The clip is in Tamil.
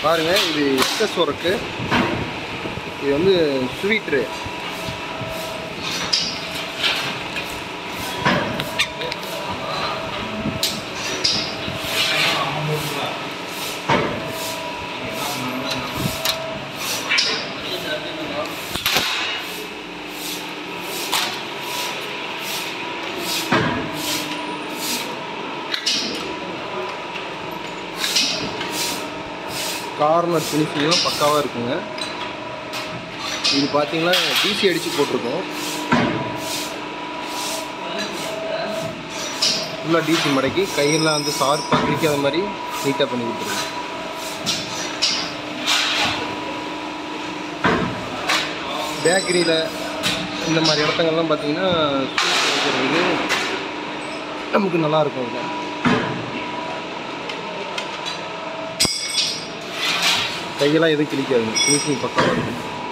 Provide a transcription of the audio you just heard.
பாருங்கள் இது எக்ஸஸ் ஒர்க்கு இது வந்து ஸ்வீட்ரு கார்னர் ஃபினிஷிங்லாம் பக்காவாக இருக்குங்க இது பார்த்தீங்கன்னா டிசி அடித்து போட்டிருக்கோம் ஃபுல்லாக டிசி மடக்கி கையெல்லாம் வந்து ஷார்ப்பாக கிழிக்காத மாதிரி நீட்டாக பண்ணி கொடுத்துருக்கோம் பேக்கரியில் இந்த மாதிரி இடத்துங்கள்லாம் பார்த்தீங்கன்னா sweet வைக்கிறது நமக்கு நல்லாயிருக்கும் இதில் கையெல்லாம் எதுவும் கிழிக்காதுங்க ஃபினிஷிங் பக்காவாக இருக்கும்